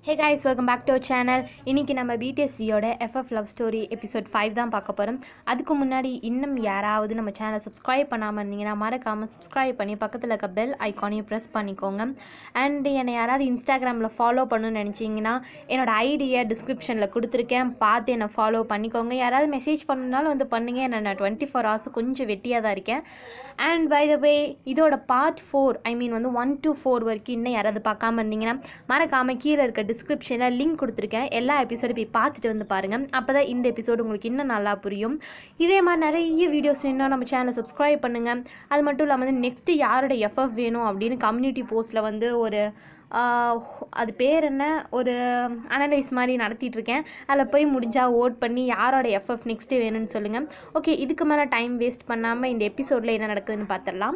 hey guys welcome back to channel இன்றைக்கி நம்ம பிடிஎஸ்வியோட FF love story episode five தான் பார்க்க போகிறோம் அதுக்கு முன்னாடி இன்னும் யாராவது நம்ம சேனலை சப்ஸ்கிரைப் பண்ணாமல் இருந்தீங்கன்னா மறக்காமல் சப்ஸ்கிரைப் பண்ணி பக்கத்தில் இருக்க பெல் ஐக்கானையும் ப்ரெஸ் பண்ணிக்கோங்க அண்ட் என்னை யாராவது இன்ஸ்டாகிராமில் ஃபாலோ பண்ணணும்னு நினச்சிங்கன்னா என்னோட ஐடியை டிஸ்கிரிப்ஷனில் கொடுத்துருக்கேன் பார்த்து என்னை ஃபாலோ பண்ணிக்கோங்க யாராவது மெசேஜ் பண்ணணுனாலும் வந்து பண்ணுங்க நான் டுவெண்ட்டி ஃபோர் ஹவர்ஸ் கொஞ்சம் வெட்டியாக தான் இருக்கேன் அண்ட் பை த வே இதோட பார்ட் ஃபோர் ஐ மீன் வந்து ஒன் to ஃபோர் வரைக்கும் இன்னும் யாராவது பார்க்காம இருந்தீங்கன்னா மறக்காமல் கீழே இருக்க டிஸ்கிரிப்ஷனில் லிங்க் கொடுத்துருக்கேன் எல்லா எபிசோடும் போய் பார்த்துட்டு வந்து பாருங்கள் அப்போ தான் இந்த எபிசோடு உங்களுக்கு இன்னும் நல்லா புரியும் இதே மாதிரி நிறைய வீடியோஸ் வேணும் நம்ம சேனலை சப்ஸ்கிரைப் பண்ணுங்கள் அது மட்டும் இல்லாமல் வந்து நெக்ஸ்ட்டு யாரோட எஃப்எஃப் வேணும் அப்படின்னு கம்யூனிட்டி போஸ்ட்டில் வந்து ஒரு ஆஹ், அது பேர் என்ன ஒரு அனலைஸ் மாதிரி நடத்திட்டு இருக்கேன் அதில் போய் முடிஞ்சால் ஓட் பண்ணி யாரோட எஃப்எஃப் நெக்ஸ்ட்டு வேணும்னு சொல்லுங்கள் ஓகே இதுக்கு மேலே டைம் வேஸ்ட் பண்ணாமல் இந்த எபிசோடில் என்ன நடக்குதுன்னு பார்த்துடலாம்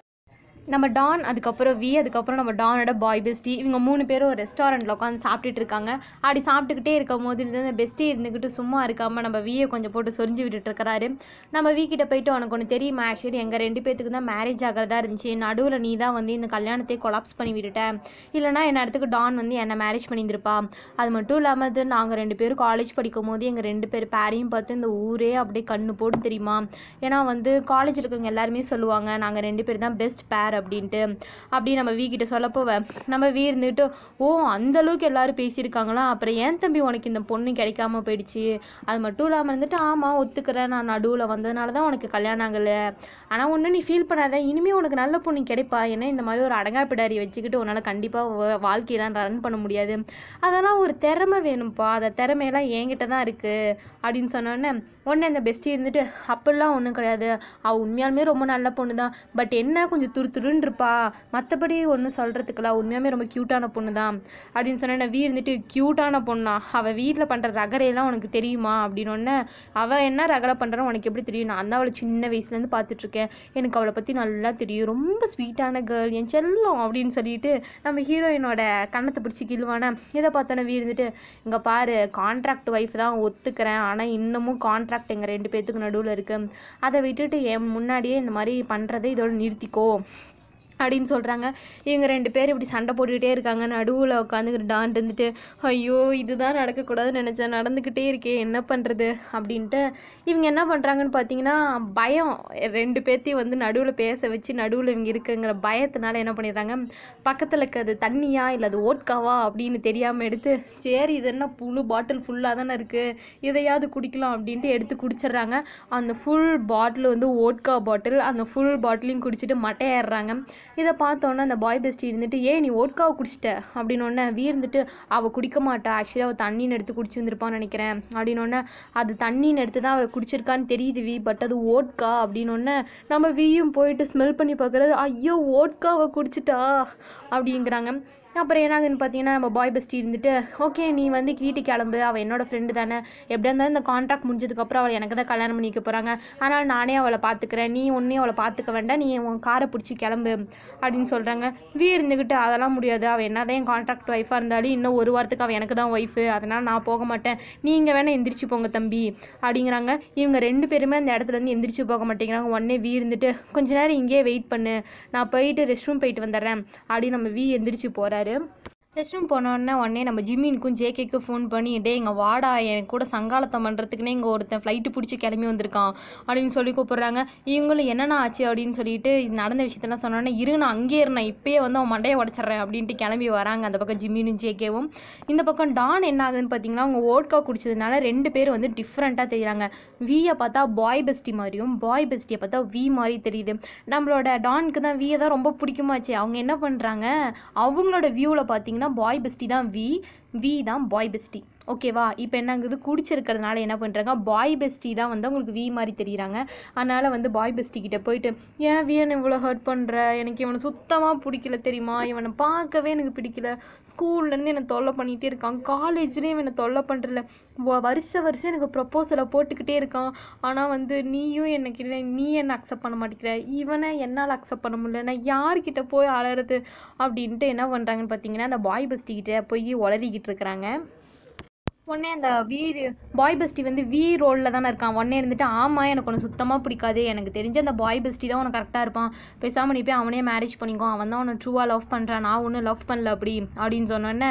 நம்ம டான் அதுக்கப்புறம் வி அதுக்கப்புறம் நம்ம டானோட பாய் பெஸ்டி இவங்க மூணு பேரும் ஒரு ரெஸ்டாரண்ட்டில் உட்காந்து சாப்பிட்டுட்டு இருக்காங்க அப்படி சாப்பிட்டுக்கிட்டே இருக்கும் போது இந்த பெஸ்டி இருந்துக்கிட்டு சும்மா இருக்காமல் நம்ம வியை கொஞ்சம் போட்டு சொரிஞ்சு விட்டுட்டு இருக்கிறாரு நம்ம வி கிட்ட போயிட்டு உனக்கு ஒன்று தெரியுமா ஆக்சுவலி எங்கள் ரெண்டு பேத்துக்கு தான் மேரேஜ் ஆகிறதா இருந்துச்சு நடுவில் நீ தான் வந்து இந்த கல்யாணத்தை கொலாப்ஸ் பண்ணி விட்டுட்ட இல்லைனா என்ன இடத்துக்கு டான் வந்து என்னை மேரேஜ் பண்ணியிருந்திருப்பா அது மட்டும் இல்லாமல் இது நாங்கள் ரெண்டு பேரும் காலேஜ் படிக்கும் போது எங்கள் ரெண்டு பேர் பேரையும் பார்த்து இந்த ஊரே அப்படியே கண்ணு போட்டு தெரியுமா ஏன்னா வந்து காலேஜில் இருக்கவங்க எல்லாருமே சொல்லுவாங்க நாங்கள் ரெண்டு பேர் தான் பெஸ்ட் பேர் அப்படின்ட்டு அப்படி நம்ம வீ கிட்ட சொல்ல போவ நம்ம வீ இருந்துட்டு ஓ அந்த அளவுக்கு எல்லாரும் பேசியிருக்காங்களா அப்புறம் ஏன் தம்பி உனக்கு இந்த பொண்ணு கிடைக்காம போயிடுச்சு அது மட்டும் இல்லாமல் இருந்துட்டு ஆமாம் ஒத்துக்கிறேன் நான் நடுவில் வந்ததுனால தான் உனக்கு கல்யாணம் ஆகலை ஆனால் ஒன்றும் நீ ஃபீல் பண்ணாத இனிமேல் உனக்கு நல்ல பொண்ணு கிடைப்பா ஏன்னா இந்த மாதிரி ஒரு அடங்கா பிடாரி வச்சுக்கிட்டு உன்னால் கண்டிப்பாக வாழ்க்கையெல்லாம் ரன் பண்ண முடியாது அதெல்லாம் ஒரு திறமை வேணும்ப்பா அந்த திறமையெல்லாம் என்கிட்ட தான் இருக்குது அப்படின்னு சொன்னோன்னே உடனே அந்த பெஸ்டி இருந்துட்டு அப்படிலாம் ஒன்றும் கிடையாது அவள் உண்மையாலுமே ரொம்ப நல்ல பொண்ணு தான் பட் என்ன கொஞ்சம் துரு துருன்னு இருப்பா மற்றபடி ஒன்றும் சொல்கிறதுக்குலாம் உண்மையாலுமே ரொம்ப க்யூட்டான பொண்ணு தான் அப்படின்னு சொன்னேன் வீ இருந்துட்டு க்யூட்டான பொண்ணா அவள் வீட்டில் பண்ணுற ரகரையெல்லாம் உனக்கு தெரியுமா அப்படின்னு ஒன்று அவள் என்ன ரகலை பண்ணுறான்னு உனக்கு எப்படி தெரியும் நான் தான் அவளை சின்ன வயசுலேருந்து பார்த்துட்ருக்கேன் எனக்கு அவளை பற்றி நல்லா தெரியும் ரொம்ப ஸ்வீட்டான கேர்ள் என் செல்லம் அப்படின்னு சொல்லிட்டு நம்ம ஹீரோயினோட கண்ணத்தை பிடிச்சி கிள்வானே இதை பார்த்தோன்னே வீ இருந்துட்டு இங்கே பாரு கான்ட்ராக்ட் ஒய்ஃப் தான் ஒத்துக்கிறேன் ஆனால் இன்னமும் கான்ட்ராக்ட் எங்கள் ரெண்டு பேர்த்துக்கு நடுவில் இருக்கு அதை விட்டுட்டு என் முன்னாடியே இந்த மாதிரி பண்ணுறதை இதோட நிறுத்திக்கோ அப்படின்னு சொல்கிறாங்க இவங்க ரெண்டு பேரும் இப்படி சண்டை போட்டுக்கிட்டே இருக்காங்க நடுவில் உட்காந்துக்கிட்டு டான் இருந்துட்டு ஐயோ இதுதான் நடக்கக்கூடாதுன்னு நினச்சேன் நடந்துக்கிட்டே இருக்கே என்ன பண்ணுறது அப்படின்ட்டு இவங்க என்ன பண்ணுறாங்கன்னு பார்த்தீங்கன்னா பயம் ரெண்டு பேர்த்தையும் வந்து நடுவில் பேச வச்சு நடுவில் இவங்க இருக்குங்கிற பயத்தினால என்ன பண்ணிடுறாங்க பக்கத்தில் இருக்கிறது தண்ணியா இல்லை அது ஓட்காவா அப்படின்னு தெரியாமல் எடுத்து சரி இது என்ன புழு பாட்டில் ஃபுல்லாக தானே இருக்குது இதையாவது குடிக்கலாம் அப்படின்ட்டு எடுத்து குடிச்சிடுறாங்க அந்த ஃபுல் பாட்டில் வந்து ஓட்கா பாட்டில் அந்த ஃபுல் பாட்டிலையும் குடிச்சிட்டு மட்டையாடுறாங்க இதை பார்த்தோன்னே அந்த பாய் பெஸ்டி இருந்துட்டு ஏன் நீ ஓட்காவை குடிச்சிட்ட அப்படின்னு ஒன்று வீ இருந்துட்டு அவள் குடிக்க மாட்டா ஆக்சுவலி அவள் தண்ணின்னு எடுத்து குடிச்சு வந்திருப்பான்னு நினைக்கிறேன் அப்படின்னு ஒன்று அது தண்ணின்னு எடுத்து தான் அவள் குடிச்சிருக்கான்னு தெரியுது வி பட் அது ஓட்கா அப்படின்னு ஒன்று நம்ம வீயும் போயிட்டு ஸ்மெல் பண்ணி பார்க்குறது ஐயோ ஓட்காவை குடிச்சிட்டா அப்படிங்கிறாங்க அப்புறம் என்னாகுதுன்னு பார்த்தீங்கன்னா நம்ம பாய் பெஸ்டி இருந்துட்டு ஓகே நீ வந்து வீட்டுக்கு கிளம்பு அவள் என்னோட ஃப்ரெண்டு தானே எப்படியா இருந்தாலும் இந்த கான்ட்ராக்ட் முடிஞ்சதுக்கப்புறம் அவளை எனக்கு தான் கல்யாணம் பண்ணிக்க போகிறாங்க ஆனால் நானே அவளை பார்த்துக்கிறேன் நீ ஒன்றே அவளை பார்த்துக்க வேண்டாம் நீ உன் காரை பிடிச்சி கிளம்பு அப்படின்னு சொல்கிறாங்க வீ இருந்துக்கிட்டு அதெல்லாம் முடியாது அவள் என்ன தான் என் கான்ட்ராக்ட் ஒய்ஃபாக இருந்தாலும் இன்னும் ஒரு வாரத்துக்கு அவள் எனக்கு தான் ஒய்ஃபு அதனால் நான் போக மாட்டேன் நீங்கள் வேணால் எந்திரிச்சு போங்க தம்பி அப்படிங்கிறாங்க இவங்க ரெண்டு பேருமே அந்த இடத்துலேருந்து எந்திரிச்சு போக மாட்டேங்கிறாங்க உடனே வீ இருந்துட்டு கொஞ்ச நேரம் இங்கேயே வெயிட் பண்ணு நான் போயிட்டு ரெஸ்ட் ரூம் போயிட்டு வந்துடுறேன் அப்படின்னு நம்ம வீ எந்திரிச்சு போகிறாரு ரெஸ்ட் ரூம் போனோடனே உடனே நம்ம ஜிம்மினுக்கும் ஜேகேக்கும் ஃபோன் பண்ணி டே இங்கே வாடா என் கூட சங்காலத்தம் பண்ணுறதுக்குன்னே இங்கே ஒருத்தன் ஃப்ளைட்டு பிடிச்சி கிளம்பி வந்திருக்கான் அப்படின்னு சொல்லி கூப்பிட்றாங்க இவங்களும் என்னென்ன ஆச்சு அப்படின்னு சொல்லிட்டு இது நடந்த விஷயத்தெல்லாம் சொன்னோன்னே இரு நான் அங்கேயே இருந்தேன் இப்பயே வந்து அவன் மண்டையை உடச்சிட்றேன் அப்படின்ட்டு கிளம்பி வராங்க அந்த பக்கம் ஜிம்மினும் ஜேகேவும் இந்த பக்கம் டான் என்ன ஆகுதுன்னு பார்த்தீங்கன்னா அவங்க ஓட்கா குடிச்சதுனால ரெண்டு பேரும் வந்து டிஃப்ரெண்ட்டாக தெரியுறாங்க வியை பார்த்தா பாய் பெஸ்டி மாதிரியும் பாய் பெஸ்டியை பார்த்தா வி மாதிரி தெரியுது நம்மளோட டானுக்கு தான் வியை தான் ரொம்ப பிடிக்குமாச்சு அவங்க என்ன பண்ணுறாங்க அவங்களோட வியூவில் பார்த்தீங்கன்னா பாய் பெஸ்டி தான் வி வி தான் பாய் பெஸ்டி ஓகேவா இப்போ என்ன ஆகுது குடிச்சிருக்கிறதுனால என்ன பண்ணுறாங்க பாய் பெஸ்டி தான் வந்து அவங்களுக்கு வி மாதிரி தெரியுறாங்க அதனால் வந்து பாய் பெஸ்டி கிட்ட போயிட்டு ஏன் வியன் இவ்வளோ ஹர்ட் பண்ணுற எனக்கு இவனை சுத்தமாக பிடிக்கல தெரியுமா இவனை பார்க்கவே எனக்கு பிடிக்கல ஸ்கூல்லேருந்து என்னை தொல்லை பண்ணிகிட்டே இருக்கான் காலேஜ்லேயும் என்னை தொல்லை பண்ணுறல வருஷ வருஷம் எனக்கு ப்ரப்போசலை போட்டுக்கிட்டே இருக்கான் ஆனால் வந்து நீயும் எனக்கு இல்லை நீ என்ன அக்செப்ட் பண்ண மாட்டேங்கிற இவனை என்னால் அக்செப்ட் பண்ண முடியல நான் யார்கிட்ட போய் அலறது அப்படின்ட்டு என்ன பண்ணுறாங்கன்னு பார்த்தீங்கன்னா அந்த பாய் பெஸ்டி கிட்ட போய் உளறிக்கிட்டு இருக்கிறாங்க உடனே அந்த வீ பாய் பெஸ்டி வந்து வி ரோலில் தானே இருக்கான் உடனே இருந்துட்டு ஆமாம் எனக்கு ஒன்று சுத்தமாக பிடிக்காது எனக்கு தெரிஞ்ச அந்த பாய் பெஸ்டி தான் உனக்கு கரெக்டாக இருப்பான் பேசாமல் நீ போய் அவனே மேரேஜ் பண்ணிக்கோ அவன் தான் உன்னை ட்ரூவாக லவ் பண்ணுறான் நான் ஒன்றும் லவ் பண்ணல அப்படி அப்படின்னு சொன்னோடனே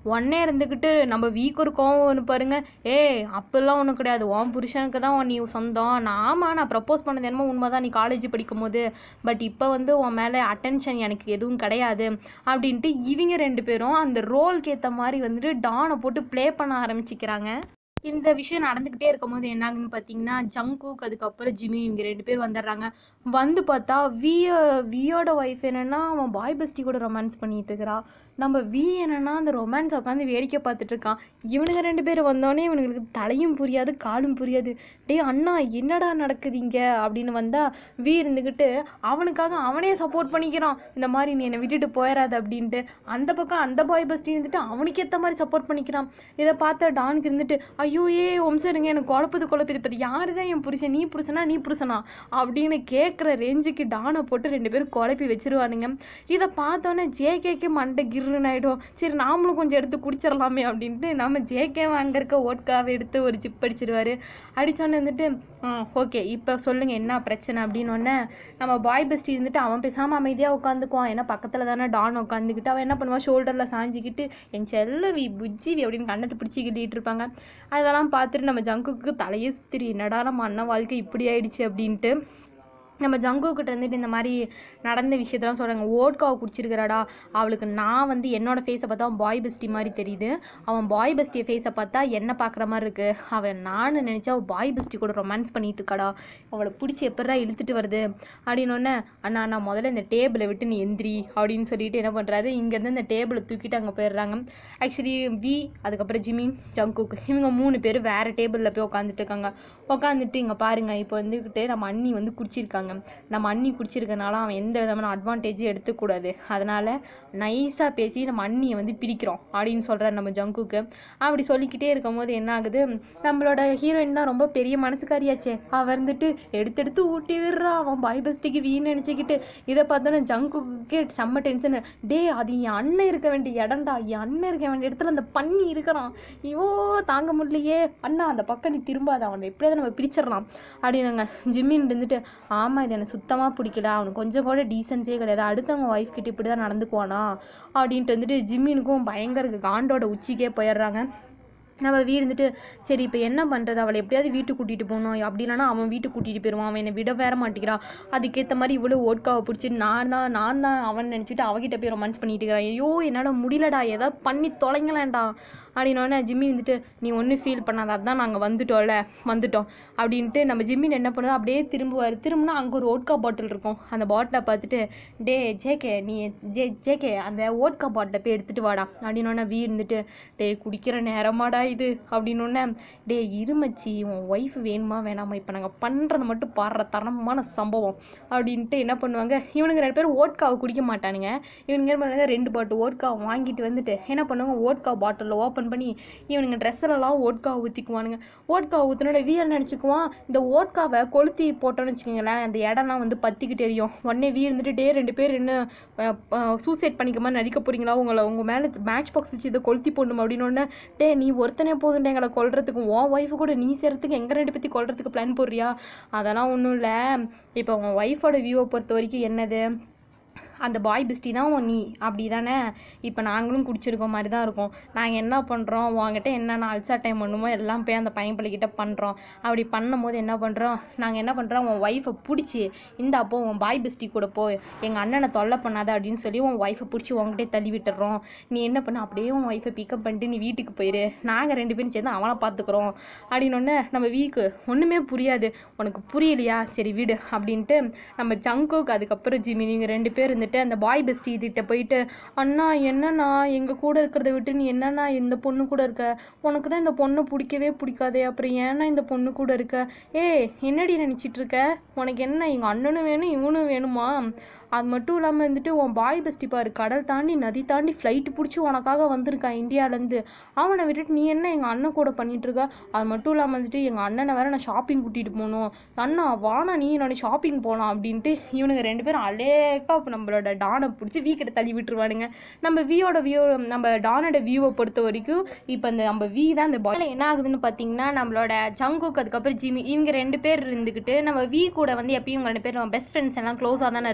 உடனே இருந்துக்கிட்டு நம்ம வீக் ஒரு கோவம் ஒன்று பாருங்க ஏய் அப்பெல்லாம் ஒன்றும் கிடையாது உன் புருஷனுக்கு தான் நீ சொந்தம் நான் ஆமாம் நான் ப்ரப்போஸ் பண்ணது என்னமோ உண்மை தான் நீ காலேஜ் படிக்கும் போது பட் இப்போ வந்து உன் மேலே அட்டென்ஷன் எனக்கு எதுவும் கிடையாது அப்படின்ட்டு இவங்க ரெண்டு பேரும் அந்த ரோல்க்கு ஏற்ற மாதிரி வந்துட்டு டானை போட்டு ப்ளே பண்ண ஆரம்பிச்சுக்கிறாங்க இந்த விஷயம் நடந்துக்கிட்டே இருக்கும்போது என்ன ஆகுதுன்னு பார்த்தீங்கன்னா ஜங்குக் அதுக்கப்புறம் ஜிமி இவங்க ரெண்டு பேர் வந்துடுறாங்க வந்து பார்த்தா விய வியோட ஒய்ஃப் என்னன்னா அவன் பாய் பெஸ்டி கூட ரொமான்ஸ் பண்ணிட்டு இருக்கிறா நம்ம வி என்னன்னா அந்த ரொமான்ஸ் உட்காந்து வேடிக்கை பார்த்துட்டு இருக்கான் இவனுங்க ரெண்டு பேர் வந்தோடனே இவனுங்களுக்கு தலையும் புரியாது காலும் புரியாது டேய் அண்ணா என்னடா நடக்குது இங்கே அப்படின்னு வந்தா வி இருந்துக்கிட்டு அவனுக்காக அவனே சப்போர்ட் பண்ணிக்கிறான் இந்த மாதிரி நீ என்னை விட்டுட்டு போயிடாத அப்படின்ட்டு அந்த பக்கம் அந்த பாய் பெஸ்டி இருந்துட்டு அவனுக்கு ஏற்ற மாதிரி சப்போர்ட் பண்ணிக்கிறான் இதை பார்த்த டானுக்கு இருந்துட்டு ஐயோ ஏ வம்சருங்க எனக்கு குழப்பது குழப்பது இப்போ யாரு தான் என் புருஷன் நீ புருஷனா நீ புருஷனா அப்படின்னு கேட்குற ரேஞ்சுக்கு டானை போட்டு ரெண்டு பேரும் குழப்பி வச்சிருவானுங்க இதை பார்த்தோன்னே ஜேகேக்கு மண்டை கிருன்னு ஆகிடும் சரி நாமளும் கொஞ்சம் எடுத்து குடிச்சிடலாமே அப்படின்ட்டு நம்ம ஜேகே அங்கே இருக்க ஓட்காவை எடுத்து ஒரு சிப் அடிச்சிருவாரு அடித்தோன்னே வந்துட்டு ஓகே இப்போ சொல்லுங்கள் என்ன பிரச்சனை அப்படின்னு ஒன்னே நம்ம பாய் பெஸ்டி இருந்துட்டு அவன் பேசாமல் அமைதியாக உட்காந்துக்குவான் ஏன்னா பக்கத்தில் தானே டான் உட்காந்துக்கிட்டு அவன் என்ன பண்ணுவான் ஷோல்டரில் சாஞ்சிக்கிட்டு என் செல்லவி புஜ்ஜிவி அப்படின்னு கண்ணத்தை பிடிச்சி கிட்டிகிட்டு இருப்பாங்க அதெல்லாம் பார்த்துட்டு நம்ம ஜங்குக்கு தலையே சுத்திரி என்னடா நம்ம அண்ணன் வாழ்க்கை இப்படி ஆயிடுச்சு அப்படின்ட்டு நம்ம ஜங்குக்கிட்ட இருந்துட்டு இந்த மாதிரி நடந்த விஷயத்தெல்லாம் சொல்கிறாங்க ஓட்காவை குடிச்சிருக்கிறாடா அவளுக்கு நான் வந்து என்னோட ஃபேஸை பார்த்தா அவன் பாய் பெஸ்டி மாதிரி தெரியுது அவன் பாய் பெஸ்டியை ஃபேஸை பார்த்தா என்ன பார்க்குற மாதிரி இருக்குது அவன் நான் நினச்சா அவள் பாய் பெஸ்டி கூட ரொமான்ஸ் பண்ணிட்டு இருக்காடா அவளை பிடிச்சி எப்படா இழுத்துட்டு வருது அப்படின்னொன்னே அண்ணா நான் முதல்ல இந்த டேபிளை விட்டு நீ எந்திரி அப்படின்னு சொல்லிட்டு என்ன பண்ணுறாரு இங்கேருந்து இந்த டேபிளை தூக்கிட்டு அங்கே போயிடுறாங்க ஆக்சுவலி வி அதுக்கப்புறம் ஜிமி ஜங்குக் இவங்க மூணு பேர் வேறு டேபிளில் போய் உட்காந்துட்டு இருக்காங்க உட்காந்துட்டு இங்கே பாருங்க இப்போ வந்துக்கிட்டு நம்ம அண்ணி வந்து குடிச்சிருக்காங்க நம்ம அண்ணி குடிச்சிருக்கனால அவன் எந்த விதமான அட்வான்டேஜும் எடுத்துக்கூடாது அதனால் நைஸாக பேசி நம்ம அண்ணியை வந்து பிரிக்கிறோம் அப்படின்னு சொல்கிறார் நம்ம ஜங்குக்கு அப்படி சொல்லிக்கிட்டே இருக்கும்போது என்ன ஆகுது நம்மளோட ஹீரோயின் தான் ரொம்ப பெரிய மனசுக்காரியாச்சே அவ வந்துட்டு எடுத்து எடுத்து ஊட்டி விடுறா அவன் பாய் பெஸ்ட்டுக்கு வீண் நினச்சிக்கிட்டு இதை பார்த்தோன்னே ஜங்குக்கே செம்ம டென்ஷனு டே அது என் அண்ணன் இருக்க வேண்டிய இடம்டா என் அண்ணன் இருக்க வேண்டிய இடத்துல அந்த பண்ணி இருக்கிறான் ஐயோ தாங்க முடியலையே அண்ணா அந்த பக்கம் நீ திரும்பாத அவனை எப்படியாவது நம்ம பிரிச்சிடலாம் அப்படின்னாங்க ஜிம்மின் இருந்துட்டு ஆமாம் இது எனக்கு சுத்தமாக பிடிக்கல அவனுக்கு கொஞ்சம் கூட டீசன்ஸே கிடையாது அடுத்தவங்க ஒய்ஃப் கிட்ட இப்படி தான் நடந்துக்குவானா அப்படின்ட்டு வந்துட்டு ஜிம்மினுக்கும் பயங்கர காண்டோட உச்சிக்கே போயிடுறாங்க நம்ம வீ இருந்துட்டு சரி இப்போ என்ன பண்ணுறது அவளை எப்படியாவது வீட்டுக்கு கூட்டிகிட்டு போகணும் அப்படி இல்லைனா அவன் வீட்டுக்கு கூட்டிகிட்டு போயிடுவான் அவன் என்னை விட வேற மாட்டேங்கிறான் அதுக்கேற்ற மாதிரி இவ்வளோ ஓட்காவை பிடிச்சி நான் தான் நான் தான் அவன் நினச்சிட்டு அவகிட்ட போய் ரொமான்ஸ் பண்ணிட்டு இருக்கிறான் ஐயோ என்னால் முடியலடா ஏதாவது பண்ணி தொலைங்களேன்டா அப்படின்னோடனே ஜிம்மி வந்துட்டு நீ ஒன்றும் ஃபீல் பண்ணாத அதான் நாங்கள் வந்துட்டோம்ல வந்துட்டோம் அப்படின்ட்டு நம்ம ஜிம்மின் என்ன பண்ணுவோம் அப்படியே திரும்புவார் திரும்பினா அங்கே ஒரு ஓட்கா பாட்டில் இருக்கும் அந்த பாட்டிலை பார்த்துட்டு டே ஜேகே நீ ஜே ஜேகே அந்த ஓட்கா பாட்டிலை போய் எடுத்துகிட்டு வாடா அப்படின்னோடனே வீ இருந்துட்டு டே குடிக்கிற நேரமாடா இது அப்படின்னோடனே டே இருமச்சி உன் ஒய்ஃப் வேணுமா வேணாமா இப்போ நாங்கள் பண்ணுறது மட்டும் பாடுற தரமான சம்பவம் அப்படின்ட்டு என்ன பண்ணுவாங்க இவனுங்க ரெண்டு பேரும் ஓட்காவை குடிக்க மாட்டானுங்க இவனுங்க என்ன பண்ணுவாங்க ரெண்டு பாட்டு ஓட்காவை வாங்கிட்டு வந்துட்டு என்ன பண்ணுவாங்க ஓட்கா பாட்டிலில் ஓப்பன் பண்ணி இவனுங்க ட்ரெஸ்ஸிலலாம் ஓட்காவை ஊற்றிக்குவானுங்க ஓட்காவை ஊற்றினோட வீரன் நினச்சிக்குவான் இந்த ஓட்காவை கொளுத்தி போட்டோன்னு வச்சுக்கோங்களேன் அந்த இடம்லாம் வந்து பற்றிக்கிட்டு எரியும் உடனே வீ இருந்துட்டு டே ரெண்டு பேர் என்ன சூசைட் பண்ணிக்க மாதிரி நடிக்க போகிறீங்களா உங்களை உங்கள் மேலே மேட்ச் பாக்ஸ் வச்சு இதை கொளுத்தி போடணும் அப்படின்னு ஒன்று டே நீ ஒருத்தனே போதுண்டே எங்களை கொல்றதுக்கு உன் ஒய்ஃபு கூட நீ சேர்றதுக்கு எங்கள் ரெண்டு பற்றி கொல்றதுக்கு பிளான் போடுறியா அதெல்லாம் ஒன்றும் இல்லை இப்போ உன் ஒய்ஃபோட வியூவை பொறுத்த வரைக்கும் என்னது அந்த பாய் பிஸ்டி தான் உன் நீ அப்படி தானே இப்போ நாங்களும் குடிச்சிருக்க மாதிரி தான் இருக்கோம் நாங்கள் என்ன பண்ணுறோம் உங்ககிட்ட என்னென்ன அல்சா டைம் பண்ணுமோ எல்லாம் போய் அந்த பையன் பிள்ளைகிட்ட பண்ணுறோம் அப்படி பண்ணும்போது என்ன பண்ணுறோம் நாங்கள் என்ன பண்ணுறோம் உன் ஒய்ஃபை பிடிச்சி இந்த அப்போ உன் பாய் பிஸ்டி கூட போய் எங்கள் அண்ணனை தொல்லை பண்ணாத அப்படின்னு சொல்லி உன் ஒய்ஃபை பிடிச்சி உங்ககிட்டே தள்ளி விட்டுறோம் நீ என்ன பண்ண அப்படியே உன் ஒய்ஃபை பிக்கப் பண்ணிட்டு நீ வீட்டுக்கு போயிரு நாங்கள் ரெண்டு பேரும் சேர்ந்து அவனை பார்த்துக்குறோம் அப்படின்னொன்னே நம்ம வீக்கு ஒன்றுமே புரியாது உனக்கு புரியலையா சரி விடு அப்படின்ட்டு நம்ம ஜங்குக்கு அதுக்கப்புறம் ஜிமி நீங்கள் ரெண்டு பேர் இருந்துட்டு அந்த பாய் பெஸ்டி கிட்ட போயிட்டு அண்ணா என்னண்ணா எங்கள் கூட இருக்கிறத விட்டு நீ என்னண்ணா இந்த பொண்ணு கூட இருக்க உனக்கு தான் இந்த பொண்ணை பிடிக்கவே பிடிக்காதே அப்புறம் ஏன்னா இந்த பொண்ணு கூட இருக்க ஏய் என்னடி நினச்சிட்டு இருக்க உனக்கு என்ன எங்கள் அண்ணனும் வேணும் இவனும் வேணுமா அது மட்டும் இல்லாமல் வந்துட்டு உன் பாய் பெஸ்டி பாரு கடல் தாண்டி நதி தாண்டி ஃப்ளைட்டு பிடிச்சி உனக்காக வந்திருக்கான் இந்தியாவிலேருந்து அவனை விட்டுட்டு நீ என்ன எங்கள் அண்ணன் கூட பண்ணிட்டு இருக்க அது மட்டும் இல்லாமல் வந்துட்டு எங்கள் அண்ணனை வேற நான் ஷாப்பிங் கூட்டிகிட்டு போகணும் அண்ணா வானா நீ நான் ஷாப்பிங் போகலாம் அப்படின்ட்டு இவனுங்க ரெண்டு பேரும் அலேக்கா இப்போ நம்மளோட டானை பிடிச்சி வீ கிட்ட தள்ளி விட்டுருவானுங்க நம்ம வியோட வியூ நம்ம டானோட வியூவை பொறுத்த வரைக்கும் இப்போ இந்த நம்ம வி தான் இந்த பாயில் என்ன ஆகுதுன்னு பார்த்தீங்கன்னா நம்மளோட ஜங்குக்கு அதுக்கப்புறம் ஜிமி இவங்க ரெண்டு பேர் இருந்துக்கிட்டு நம்ம வி கூட வந்து எப்பயும் இவங்க ரெண்டு பேரும் பெஸ்ட் ஃப்ரெண்ட்ஸ் எல்லாம் க்ளோஸாக தானே இருப்பாங்க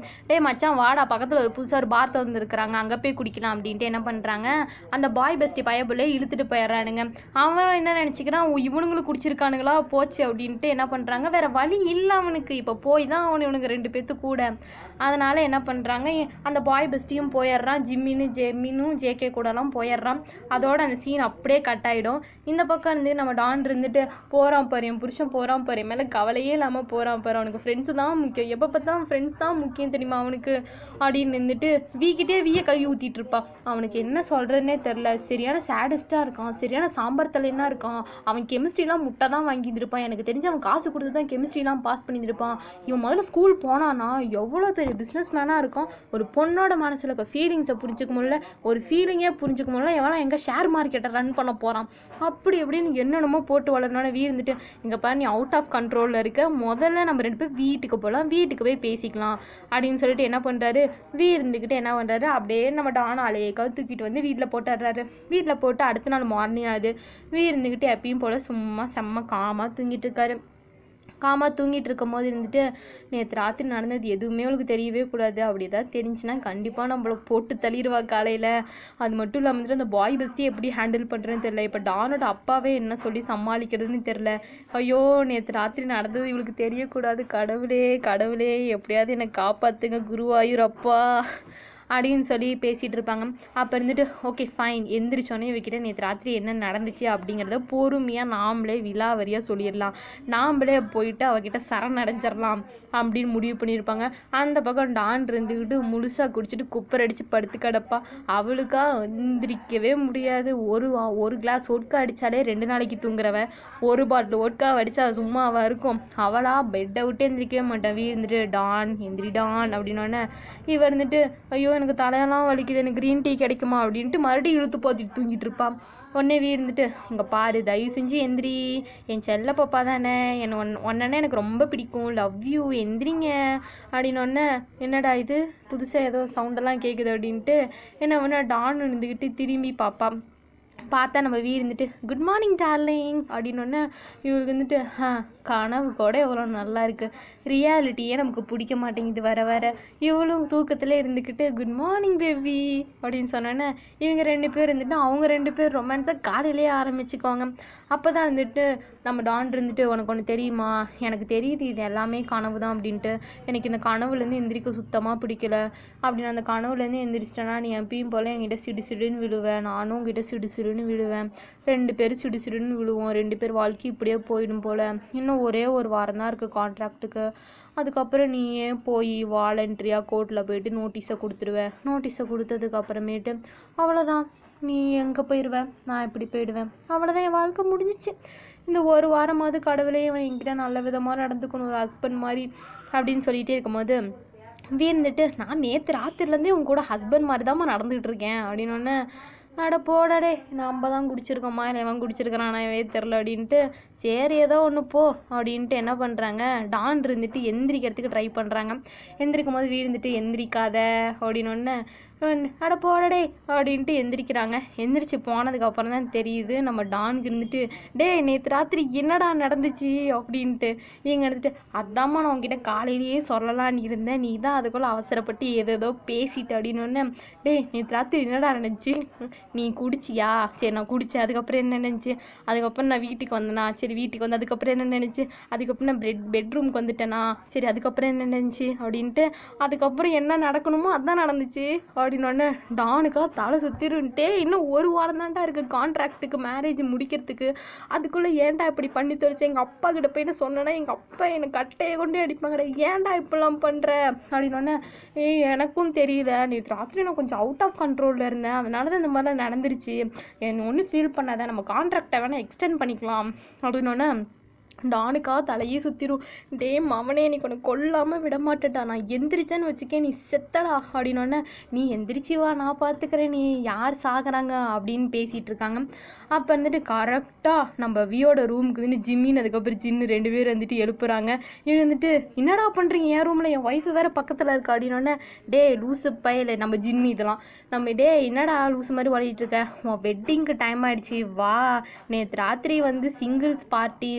டேய் மச்சான் வாடா பக்கத்தில் ஒரு புதுசாக ஒரு பார் திறந்துருக்குறாங்க அங்கே போய் குடிக்கலாம் அப்படின்ட்டு என்ன பண்ணுறாங்க அந்த பாய் பெஸ்டி பயபுள்ள இழுத்துட்டு போயிடுறானுங்க அவன் என்ன நினச்சிக்கிறான் இவனுங்களும் குடிச்சிருக்கானுங்களா போச்சு அப்படின்ட்டு என்ன பண்ணுறாங்க வேற வழி இல்லை அவனுக்கு இப்போ போய் தான் அவனு இவனுக்கு ரெண்டு பேர்த்து கூட அதனால என்ன பண்ணுறாங்க அந்த பாய் பெஸ்டியும் போயிடுறான் ஜிம்மின்னு ஜெம்மினும் ஜேகே கூடலாம் போயிடுறான் அதோட அந்த சீன் அப்படியே கட் ஆகிடும் இந்த பக்கம் இருந்து நம்ம டான் இருந்துட்டு போகிறான் பாரு என் புருஷன் போகிறான் பாரு என் மேலே கவலையே இல்லாமல் போகிறான் பாரு அவனுக்கு ஃப்ரெண்ட்ஸு தான் முக்கியம் எப்போ பார்த்தாலும் ஃப்ரெண்ட்ஸ் தான் முக்கியம் தெரியுமா அவனுக்கு அப்படின்னு இருந்துட்டு வீக்கிட்டே வீய கழுவி ஊற்றிட்டு இருப்பான் அவனுக்கு என்ன சொல்கிறதுனே தெரில சரியான சேடஸ்ட்டாக இருக்கான் சரியான சாம்பார் தலைனா இருக்கான் அவன் கெமிஸ்ட்ரிலாம் முட்டை தான் வாங்கியிருப்பான் எனக்கு தெரிஞ்சு அவன் காசு கொடுத்து தான் கெமிஸ்ட்ரிலாம் பாஸ் பண்ணியிருப்பான் இவன் முதல்ல ஸ்கூல் போனானா எவ்வளோ பெரிய பிஸ்னஸ் மேனாக இருக்கும் ஒரு பொண்ணோட மனசில் இருக்க ஃபீலிங்ஸை புரிஞ்சுக்க முடியல ஒரு ஃபீலிங்கே புரிஞ்சுக்க முடியல எவனா எங்கே ஷேர் மார்க்கெட்டை ரன் பண்ண போகிறான் அப்படி எப்படின்னு என்னென்னமோ போட்டு வளரனோட வீ இருந்துட்டு இங்கே பாரு நீ அவுட் ஆஃப் கண்ட்ரோலில் இருக்க முதல்ல நம்ம ரெண்டு பேரும் வீட்டுக்கு போகலாம் வீட்டுக்கு போய் பேசிக்கலாம் அப்படின்னு சொல்லிட்டு என்ன பண்ணுறாரு வீ இருந்துக்கிட்டு என்ன பண்ணுறாரு அப்படியே நம்ம டான அலையக்காக தூக்கிட்டு வந்து வீட்டில் போட்டுடுறாரு வீட்டில் போட்டு அடுத்த நாள் மார்னிங் ஆகுது வீ இருந்துக்கிட்டு எப்பயும் போல் சும்மா செம்ம காமாக தூங்கிட்டு இருக்காரு காமா தூங்கிட்டு இருக்கும் போது இருந்துட்டு நேற்று ராத்திரி நடந்தது எதுவுமே அவளுக்கு தெரியவே கூடாது அப்படி ஏதாவது தெரிஞ்சுன்னா கண்டிப்பாக நம்மளை போட்டு தள்ளிடுவா காலையில் அது மட்டும் இல்லாமல் வந்துட்டு அந்த பாய் பெஸ்ட்டி எப்படி ஹேண்டில் பண்ணுறதுன்னு தெரில இப்போ டானோட அப்பாவே என்ன சொல்லி சமாளிக்கிறதுன்னு தெரில ஐயோ நேற்று ராத்திரி நடந்தது இவளுக்கு தெரியக்கூடாது கடவுளே கடவுளே எப்படியாவது என்னை காப்பாற்றுங்க குருவாயூர் அப்பா அப்படின்னு சொல்லி பேசிகிட்டு இருப்பாங்க அப்போ இருந்துட்டு ஓகே ஃபைன் எந்திரிச்சோன்னே இவகிட்ட நேற்று ராத்திரி என்ன நடந்துச்சு அப்படிங்கிறத பொறுமையாக நாமளே விலாவரியாக சொல்லிடலாம் நாமளே போயிட்டு அவகிட்ட சரணடைஞ்சிடலாம் அப்படின்னு முடிவு பண்ணியிருப்பாங்க அந்த பக்கம் டான் இருந்துக்கிட்டு முழுசாக குடிச்சிட்டு குப்பர் அடித்து படுத்து கிடப்பா அவளுக்கா எந்திரிக்கவே முடியாது ஒரு ஒரு கிளாஸ் ஒட்கா அடித்தாலே ரெண்டு நாளைக்கு தூங்குறவ ஒரு பாட்டில் ஒட்கா அடித்தா சும்மாவா இருக்கும் அவளா பெட்டை விட்டு எந்திரிக்கவே மாட்டான் வீ இருந்துட்டு டான் எந்திரி டான் அப்படின்னோடனே இவ இருந்துட்டு ஐயோ எனக்கு தலையெல்லாம் வலிக்குது எனக்கு க்ரீன் டீ கிடைக்குமா அப்படின்ட்டு மறுபடியும் இழுத்து போத்திட்டு தூங்கிட்டு இருப்பான் உடனே வீ இருந்துட்டு இங்கே பாரு தயவு செஞ்சு எந்திரி என் செல்ல பாப்பா தானே என்ன ஒன் ஒன்னே எனக்கு ரொம்ப பிடிக்கும் லவ் யூ எந்திரிங்க அப்படின்னு ஒன்று என்னடா இது புதுசாக ஏதோ சவுண்டெல்லாம் கேட்குது அப்படின்ட்டு என்ன ஒன்று டான் இருந்துக்கிட்டு திரும்பி பார்ப்பான் பார்த்தா நம்ம வீ இருந்துட்டு குட் மார்னிங் டார்லிங் அப்படின்னு ஒன்று இவருக்கு வந்துட்டு ஆ கனவு கூட எவ்வளோ நல்லா இருக்கு ரியாலிட்டியே நமக்கு பிடிக்க மாட்டேங்குது வர வர இவளும் தூக்கத்தில் இருந்துக்கிட்டு குட் மார்னிங் பேபி அப்படின்னு சொன்னோன்னே இவங்க ரெண்டு பேர் இருந்துட்டு அவங்க ரெண்டு பேர் ரொமான்ஸாக காலையிலேயே ஆரம்பிச்சுக்குவாங்க அப்போ தான் வந்துட்டு நம்ம டான் இருந்துட்டு உனக்கு ஒன்று தெரியுமா எனக்கு தெரியுது இது எல்லாமே கனவு தான் அப்படின்ட்டு எனக்கு இந்த கனவுலேருந்து எந்திரிக்க சுத்தமாக பிடிக்கல அப்படின்னு அந்த கனவுலேருந்து எந்திரிச்சிட்டேன்னா நீ எப்பயும் போல் என்கிட்ட சிடு சிடுன்னு விழுவேன் நானும் உங்ககிட்ட சிடு சிடுன்னு விழுவேன் ரெண்டு பேரும் சிடு சிடுன்னு விழுவோம் ரெண்டு பேர் வாழ்க்கை இப்படியே போயிடும் போல் இன்னும் ஒரே ஒரு வாரம் தான் இருக்குது கான்ட்ராக்ட்டுக்கு அதுக்கப்புறம் நீயே போய் வாலண்ட்ரியாக கோர்ட்டில் போயிட்டு நோட்டீஸை கொடுத்துருவ நோட்டீஸை கொடுத்ததுக்கு அப்புறமேட்டு அவ்வளோதான் நீ எங்கே போயிடுவ நான் இப்படி போயிடுவேன் அவ்வளோதான் என் வாழ்க்கை முடிஞ்சிச்சு இந்த ஒரு வாரமாவது கடவுளே இவன் என்கிட்ட நல்ல விதமாக நடந்துக்கணும் ஒரு ஹஸ்பண்ட் மாதிரி அப்படின்னு சொல்லிகிட்டே இருக்கும்போது வீர்ந்துட்டு நான் நேற்று ராத்திரிலேருந்தே உன் கூட ஹஸ்பண்ட் மாதிரி தாம்மா நடந்துக்கிட்டு இருக்கேன் அப்படின்னு ஒன்று அட போடாடே நம்ம தான் குடிச்சிருக்கோமா இல்லை எவன் குடிச்சிருக்கிறானா தெரில அப்படின்ட்டு சரி ஏதோ ஒன்று போ அப்படின்ட்டு என்ன பண்ணுறாங்க டான் இருந்துட்டு எந்திரிக்கிறதுக்கு ட்ரை பண்ணுறாங்க எந்திரிக்கும் போது வீடு இருந்துட்டு எந்திரிக்காத அப்படின்னு ஒன்று அட போடடே அப்படின்ட்டு எந்திரிக்கிறாங்க எந்திரிச்சு போனதுக்கு அப்புறம் தான் தெரியுது நம்ம டானுக்கு இருந்துட்டு டேய் நேற்று ராத்திரி என்னடா நடந்துச்சு அப்படின்ட்டு இவங்க இருந்துட்டு அதாம்மா நான் உங்ககிட்ட காலையிலேயே சொல்லலான்னு இருந்தேன் நீ தான் அதுக்குள்ளே அவசரப்பட்டு ஏதேதோ பேசிட்டு அப்படின்னு ஒன்று டேய் நேற்று ராத்திரி என்னடா நடந்துச்சு நீ குடிச்சியா சரி நான் குடித்தேன் அதுக்கப்புறம் என்ன நினச்சி அதுக்கப்புறம் நான் வீட்டுக்கு வந்தேனா சரி வீட்டுக்கு வந்து அதுக்கப்புறம் என்ன நினச்சி அதுக்கப்புறம் நான் பெட் பெட்ரூம்க்கு வந்துட்டேனா சரி அதுக்கப்புறம் என்ன நினச்சி அப்படின்ட்டு அதுக்கப்புறம் என்ன நடக்கணுமோ அதான் நடந்துச்சு அப்படின்னோடனே டானுக்கா தலை சுற்றிருன்ட்டே இன்னும் ஒரு வாரம் தான்டா இருக்குது கான்ட்ராக்ட்டுக்கு மேரேஜ் முடிக்கிறதுக்கு அதுக்குள்ளே ஏன்டா இப்படி பண்ணி தொலைச்சு எங்கள் அப்பா கிட்ட போயிட்டு சொன்னேன்னா எங்கள் அப்பா என்னை கட்டையை கொண்டே அடிப்பாங்கடா ஏன்டா இப்படிலாம் பண்ணுற அப்படின்னோடனே ஏய் எனக்கும் தெரியல நேற்று ராத்திரி நான் கொஞ்சம் அவுட் ஆஃப் கண்ட்ரோலில் இருந்தேன் அதனால தான் இந்த மாதிரிலாம் நடந்துருச்சு என்ன ஒன்றும் ஃபீல் பண்ணாத நம்ம கான்ட்ராக்டை வேணால் எக்ஸ்டெண்ட் பண்ணிக்கலாம் அப்படின்னோடனே டானுக்கா தலையே சுற்றிடும் டே மவனே நீ உன்னை கொல்லாமல் விட மாட்டேடா நான் எந்திரிச்சேன்னு வச்சுக்கே நீ செத்தடா அப்படின்னோடனே நீ எந்திரிச்சு வா நான் பார்த்துக்கிறேன் நீ யார் சாகுறாங்க அப்படின்னு பேசிகிட்டு இருக்காங்க அப்போ வந்துட்டு கரெக்டாக நம்ம வியோட ரூமுக்கு வந்து ஜிம்மின்னு அதுக்கப்புறம் ஜின்னு ரெண்டு பேர் வந்துட்டு எழுப்புறாங்க இவன் வந்துட்டு என்னடா பண்ணுறீங்க என் ரூமில் என் ஒய்ஃபு வேறு பக்கத்தில் இருக்கா அப்படின்னோடனே டே லூசு பயல நம்ம ஜின்னு இதெல்லாம் நம்ம டே என்னடா லூசு மாதிரி ஓடிட்டு இருக்க உன் வெட்டிங்க்கு டைம் ஆயிடுச்சு வா நேற்று ராத்திரி வந்து singles party bachelor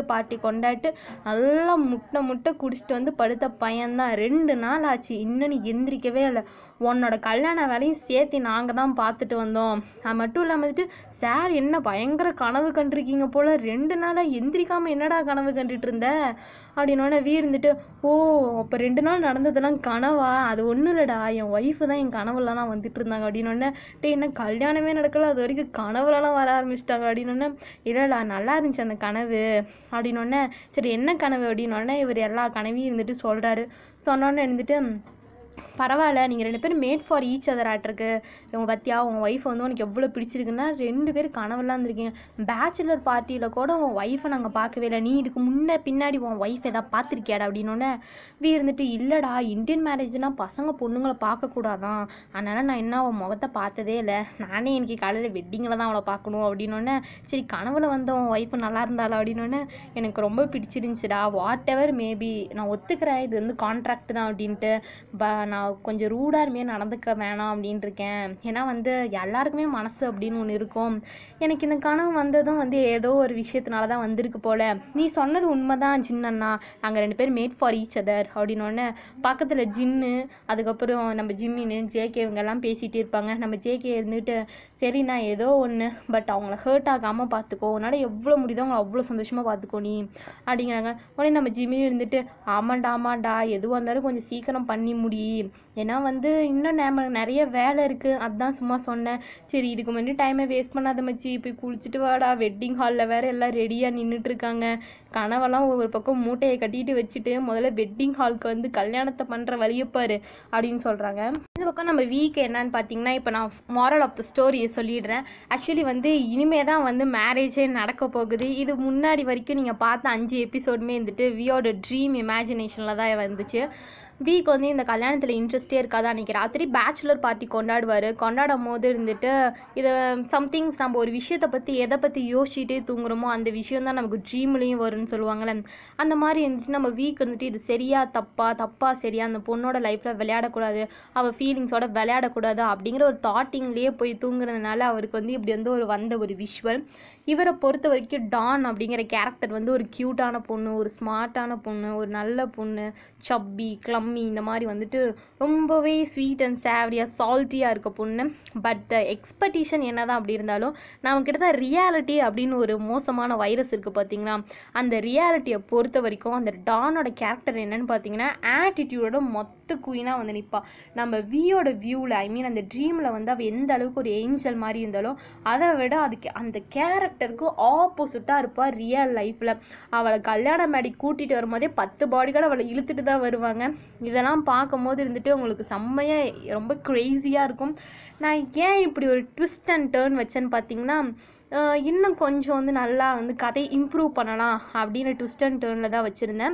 bachelor party கொண்டாட்டு நல்லா முட்டை முட்டை குடிச்சிட்டு வந்து படுத்த பையன்தான் ரெண்டு நாள் ஆச்சு இன்னும் நீ எந்திரிக்கவே இல்லை உன்னோட கல்யாண வேலையும் சேர்த்து நாங்கள் தான் பார்த்துட்டு வந்தோம் அது மட்டும் இல்லாமல் வந்துட்டு சார் என்ன பயங்கர கனவு கண்டிருக்கீங்க போல் ரெண்டு நாளாக எந்திரிக்காமல் என்னடா கனவு கண்டுட்டு இருந்த அப்படின்னோடனே வீ இருந்துட்டு ஓ அப்போ ரெண்டு நாள் நடந்ததெல்லாம் கனவா அது ஒன்றும் இல்லைடா என் ஒய்ஃபு தான் என் கனவுலலாம் வந்துட்டு இருந்தாங்க அப்படின்னோடனே டே என்ன கல்யாணமே நடக்கல அது வரைக்கும் கனவுலலாம் வர ஆரம்பிச்சிட்டாங்க அப்படின்னோடனே இல்லைடா நல்லா இருந்துச்சு அந்த கனவு அப்படின்னோடனே சரி என்ன கனவு அப்படின்னோடனே இவர் எல்லா கனவையும் இருந்துட்டு சொல்கிறாரு சொன்னோடனே இருந்துட்டு பரவாயில்ல நீங்கள் ரெண்டு பேரும் மேட் ஃபார் ஈச் அதர் ஆட்டிருக்கு உங்கள் பத்தியா உங்கள் ஒய்ஃப் வந்து உனக்கு எவ்வளோ பிடிச்சிருக்குன்னா ரெண்டு பேரும் கனவுலாம் இருந்திருக்கீங்க பேச்சுலர் பார்ட்டியில் கூட உன் ஒய்ஃபை நாங்கள் பார்க்கவே இல்லை நீ இதுக்கு முன்னே பின்னாடி உன் ஒய்ஃப் எதாவது பார்த்துருக்கியாடா அப்படின்னோடனே வீ இருந்துட்டு இல்லைடா இந்தியன் மேரேஜ்னால் பசங்க பொண்ணுங்களை பார்க்கக்கூடாதான் அதனால் நான் என்ன அவன் முகத்தை பார்த்ததே இல்லை நானே இன்னைக்கு காலையில் வெட்டிங்கில் தான் அவளை பார்க்கணும் அப்படின்னோடனே சரி கனவுல வந்த உன் ஒய்ஃபு நல்லா இருந்தாளா அப்படின்னோடனே எனக்கு ரொம்ப பிடிச்சிருந்துச்சுடா வாட் எவர் மேபி நான் ஒத்துக்கிறேன் இது வந்து கான்ட்ராக்ட் தான் அப்படின்ட்டு ப நான் கொஞ்சம் ரூடாக இருமே நடந்துக்க வேணாம் அப்படின்ட்டு இருக்கேன் ஏன்னா வந்து எல்லாருக்குமே மனசு அப்படின்னு ஒன்று இருக்கும் எனக்கு இந்த கனவு வந்ததும் வந்து ஏதோ ஒரு விஷயத்தினால தான் வந்திருக்கு போல நீ சொன்னது உண்மைதான் ஜின்னண்ணா நாங்கள் ரெண்டு பேரும் மேட் ஃபார் ஈச் அதர் அப்படின்னோடனே பக்கத்தில் ஜின்னு அதுக்கப்புறம் நம்ம ஜிம்மின்னு ஜேகே இவங்கெல்லாம் பேசிகிட்டு இருப்பாங்க நம்ம ஜேகே இருந்துட்டு சரிண்ணா ஏதோ ஒன்று பட் அவங்கள ஹர்ட் ஆகாமல் பார்த்துக்கோ உன்னால் எவ்வளோ முடியுதோ அவங்கள அவ்வளோ சந்தோஷமாக பார்த்துக்கோ நீ அப்படிங்கிறாங்க உடனே நம்ம ஜிம்மி இருந்துட்டு ஆமாண்டா ஆமாண்டா எதுவாக இருந்தாலும் கொஞ்சம் சீக்கிரம் பண்ணி முடி ஏன்னா வந்து இன்னும் நம்ம நிறைய வேலை இருக்குது அதான் சும்மா சொன்னேன் சரி இதுக்கு முன்னாடி டைமை வேஸ்ட் பண்ணாத மச்சி போய் குளிச்சுட்டு வாடா வெட்டிங் ஹாலில் வேற எல்லாம் ரெடியாக நின்றுட்டு இருக்காங்க கனவெல்லாம் ஒரு பக்கம் மூட்டையை கட்டிட்டு வச்சுட்டு முதல்ல வெட்டிங் ஹாலுக்கு வந்து கல்யாணத்தை பண்ணுற வழியை பாரு அப்படின்னு சொல்கிறாங்க இந்த பக்கம் நம்ம வீக் என்னன்னு பார்த்தீங்கன்னா இப்போ நான் மாரல் ஆஃப் த ஸ்டோரியை சொல்லிடுறேன் ஆக்சுவலி வந்து இனிமே தான் வந்து மேரேஜே நடக்க போகுது இது முன்னாடி வரைக்கும் நீங்கள் பார்த்த அஞ்சு எபிசோடுமே வந்துட்டு வியோட ட்ரீம் இமேஜினேஷனில் தான் வந்துச்சு வீக் வந்து இந்த கல்யாணத்தில் இன்ட்ரெஸ்டே இருக்காது அன்றைக்கி ராத்திரி பேச்சுலர் பார்ட்டி கொண்டாடுவார் கொண்டாடும் போது இருந்துட்டு இதை சம்திங்ஸ் நம்ம ஒரு விஷயத்தை பற்றி எதை பற்றி யோசிச்சுட்டே தூங்குறோமோ அந்த விஷயம் தான் நமக்கு ட்ரீம்லேயும் வரும்னு சொல்லுவாங்கள்ல அந்த மாதிரி இருந்துட்டு நம்ம வீக் இருந்துட்டு இது சரியா தப்பா தப்பா சரியா அந்த பொண்ணோட லைஃப்பில் விளையாடக்கூடாது அவள் ஃபீலிங்ஸோட விளையாடக்கூடாது அப்படிங்கிற ஒரு தாட்டிங்லேயே போய் தூங்குறதுனால அவருக்கு வந்து இப்படி வந்து ஒரு வந்த ஒரு விஷுவல் இவரை பொறுத்த வரைக்கும் டான் அப்படிங்கிற கேரக்டர் வந்து ஒரு க்யூட்டான பொண்ணு ஒரு ஸ்மார்ட்டான பொண்ணு ஒரு நல்ல பொண்ணு சப்பி கிளம்மி இந்த மாதிரி வந்துட்டு ரொம்பவே ஸ்வீட் அண்ட் சேவரியாக சால்ட்டியாக இருக்க பொண்ணு பட் த எக்ஸ்பெக்டேஷன் என்ன தான் அப்படி இருந்தாலும் நம்மக்கிட்ட தான் ரியாலிட்டி அப்படின்னு ஒரு மோசமான வைரஸ் இருக்குது பார்த்தீங்களா அந்த ரியாலிட்டியை பொறுத்த வரைக்கும் அந்த டானோட கேரக்டர் என்னன்னு பார்த்தீங்கன்னா ஆட்டிடியூடோட மொத்த குயினாக வந்து நிற்பா நம்ம வியோட வியூவில் ஐ மீன் அந்த ட்ரீமில் வந்து அவள் எந்த அளவுக்கு ஒரு ஏஞ்சல் மாதிரி இருந்தாலும் அதை விட அதுக்கு அந்த கேரக்டருக்கு ஆப்போசிட்டாக இருப்பாள் ரியல் லைஃப்பில் அவளை கல்யாண மேடி கூட்டிகிட்டு வரும்போதே பத்து பாடிகார்டு அவளை இழுத்துட்டு தான் வருவாங்க இதெல்லாம் பார்க்கும்போது இருந்துட்டு உங்களுக்கு செம்மையாக ரொம்ப க்ரேஸியாக இருக்கும் நான் ஏன் இப்படி ஒரு ட்விஸ்ட் அண்ட் டேர்ன் வச்சேன்னு பார்த்தீங்கன்னா ஆஹ் இன்னும் கொஞ்சம் வந்து நல்லா வந்து கதை இம்ப்ரூவ் பண்ணலாம் அப்படின்னு ட்விஸ்ட் அண்ட் டேர்னில் தான் வச்சுருந்தேன்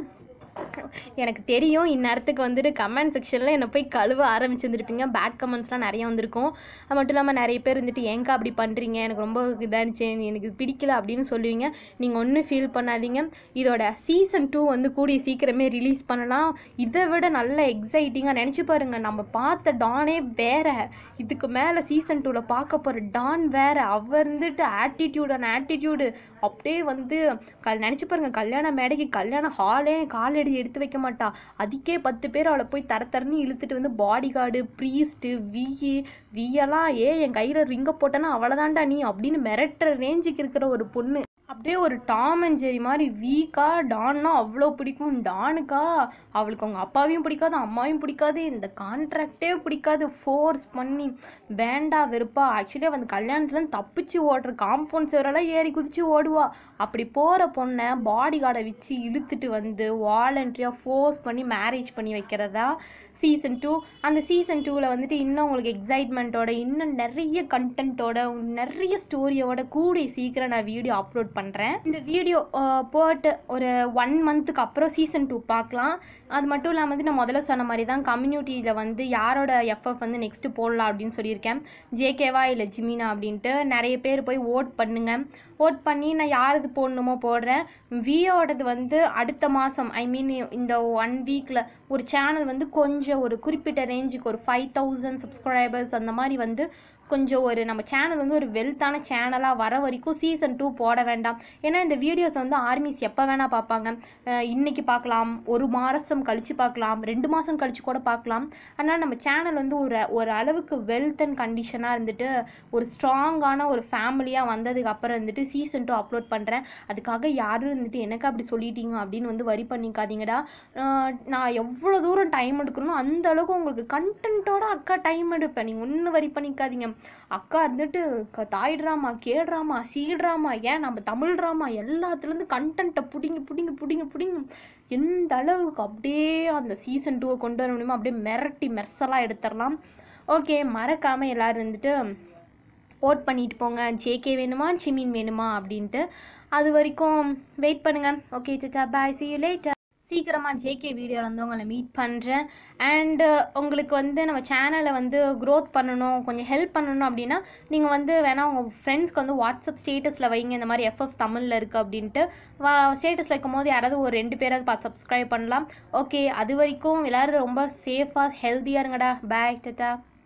எனக்கு தெரியும் இந்நேரத்துக்கு வந்துட்டு கமெண்ட் செக்ஷனில் என்னை போய் கழுவ ஆரம்பிச்சிருந்துருப்பீங்க பேட் கமெண்ட்ஸ்லாம் நிறைய வந்திருக்கும் அது மட்டும் இல்லாமல் நிறைய பேர் வந்துட்டு ஏங்கா அப்படி பண்ணுறீங்க எனக்கு ரொம்ப இதாகிடுச்சு எனக்கு இது பிடிக்கல அப்படின்னு சொல்லுவீங்க நீங்கள் ஒன்றும் ஃபீல் பண்ணாதீங்க இதோட சீசன் டூ வந்து கூடிய சீக்கிரமே ரிலீஸ் பண்ணலாம் இதை விட நல்ல எக்ஸைட்டிங்காக நினச்சி பாருங்க நம்ம பார்த்த டானே வேற இதுக்கு மேலே சீசன் டூவில் பார்க்க போகிற டான் வேற அவர் இருந்துட்டு ஆட்டிடியூடான ஆட்டிடியூடு அப்படியே வந்து க நினச்சி பாருங்க கல்யாண மேடைக்கு கல்யாண ஹாலே காலடி எடுத்து வைக்க மாட்டா அதுக்கே பத்து பேர் அவளை போய் தர தரன்னு இழுத்துட்டு வந்து பாடி கார்டு ப்ரீஸ்ட்டு விஇ வியெல்லாம் ஏ என் கையில் ரிங்க போட்டேன்னா அவ்வளோதான்டா நீ அப்படின்னு மிரட்டுற ரேஞ்சுக்கு இருக்கிற ஒரு பொண்ணு அப்படியே ஒரு டாம் அண்ட் ஜெரி மாதிரி வீக்கா டான்னா அவ்வளோ பிடிக்கும் டானுக்கா அவளுக்கு அவங்க அப்பாவையும் பிடிக்காது அம்மாவையும் பிடிக்காது இந்த கான்ட்ராக்டே பிடிக்காது ஃபோர்ஸ் பண்ணி வேண்டா வெறுப்பா ஆக்சுவலி அவன் அந்த கல்யாணத்துல தப்பிச்சு ஓடுற காம்பவுண்ட் சேவரெல்லாம் ஏறி குதிச்சு ஓடுவா அப்படி போகிற பொண்ணை பாடி கார்டை வச்சு இழுத்துட்டு வந்து வாலண்ட்ரியாக ஃபோர்ஸ் பண்ணி மேரேஜ் பண்ணி வைக்கிறதா சீசன் டூ அந்த சீசன் டூவில் வந்துட்டு இன்னும் உங்களுக்கு எக்ஸைட்மெண்ட்டோட இன்னும் நிறைய கண்டென்ட்டோட நிறைய ஸ்டோரியோட கூடிய சீக்கிரம் நான் வீடியோ அப்லோட் பண்ணுறேன் இந்த வீடியோ போட்டு ஒரு ஒன் மந்த்துக்கு அப்புறம் சீசன் டூ பார்க்கலாம் அது மட்டும் இல்லாமல் வந்து நான் முதல்ல சொன்ன மாதிரி தான் கம்யூனிட்டியில் வந்து யாரோட எஃப்எஃப் வந்து நெக்ஸ்ட்டு போடலாம் அப்படின்னு சொல்லியிருக்கேன் ஜேகேவா இல்லை ஜிமினா அப்படின்ட்டு நிறைய பேர் போய் ஓட் பண்ணுங்க ஓட் பண்ணி நான் யாருக்கு போடணுமோ போடுறேன் வியோடது வந்து அடுத்த மாதம் ஐ மீன் இந்த ஒன் வீக்கில் ஒரு சேனல் வந்து கொஞ்சம் ஒரு குறிப்பிட்ட ரேஞ்சுக்கு ஒரு ஃபைவ் தௌசண்ட் சப்ஸ்கிரைபர்ஸ் அந்த மாதிரி வந்து கொஞ்சம் ஒரு நம்ம சேனல் வந்து ஒரு வெல்த்தான சேனலாக வர வரைக்கும் சீசன் டூ போட வேண்டாம் ஏன்னா இந்த வீடியோஸ் வந்து ஆர்மிஸ் எப்போ வேணால் பார்ப்பாங்க அஹ் இன்னைக்கு பார்க்கலாம் ஒரு மாதம் கழித்து பார்க்கலாம் ரெண்டு மாதம் கழித்து கூட பார்க்கலாம் அதனால் நம்ம சேனல் வந்து ஒரு ஒரு அளவுக்கு வெல்த் அண்ட் கண்டிஷனாக இருந்துட்டு ஒரு ஸ்ட்ராங்கான ஒரு ஃபேமிலியாக வந்ததுக்கு அப்புறம் வந்துட்டு சீசன் டூ அப்லோட் பண்ணுறேன் அதுக்காக யாரும் இருந்துட்டு எனக்கு அப்படி சொல்லிட்டீங்க அப்படின்னு வந்து வரி பண்ணிக்காதீங்கடா ஆஹ் நான் எவ்வளோ தூரம் டைம் எடுக்கணும் அந்த அளவுக்கு உங்களுக்கு கண்டென்ட்டோட அக்கா டைம் எடுப்பேன் நீங்கள் ஒன்றும் வரி பண்ணிக்காதீங்க அக்கா இருந்துட்டு க- Thai drama K drama C drama ஏன் நம்ம தமிழ் ட்ராமா எல்லாத்துலேருந்து கண்டென்ட்டை பிடிங்கி பிடிங்கி பிடிங்கி பிடிங்கி எந்த அளவுக்கு அப்படியே அந்த சீசன் டூவை கொண்டு வர முடியுமோ அப்படியே மிரட்டி மெர்சலாக எடுத்துடலாம் ஓகே மறக்காமல் எல்லோரும் இருந்துட்டு ஓட் பண்ணிட்டு போங்க ஜேகே வேணுமா சிமின் வேணுமா அப்படின்ட்டு அது வரைக்கும் வெயிட் பண்ணுங்கள் ஓகே சச்சா பாய் see you later சீக்கிரமாக ஜேகே வீடியோவில் வந்து உங்களை மீட் பண்ணுறேன் அண்டு உங்களுக்கு வந்து நம்ம சேனலை வந்து க்ரோத் பண்ணணும் கொஞ்சம் ஹெல்ப் பண்ணணும் அப்படின்னா நீங்கள் வந்து வேணால் உங்கள் ஃப்ரெண்ட்ஸ்க்கு வந்து வாட்ஸ்அப் ஸ்டேட்டஸில் வைங்க இந்த மாதிரி எஃப்எஃப் தமிழில் இருக்குது அப்படின்ட்டு வா ஸ்டேட்டஸில் வைக்கும் போது யாராவது ஒரு ரெண்டு பேராவது பார்த்து சப்ஸ்கிரைப் பண்ணலாம் ஓகே அது வரைக்கும் எல்லோரும் ரொம்ப சேஃபாக ஹெல்த்தியாக இருங்கடா பாய் டட்டா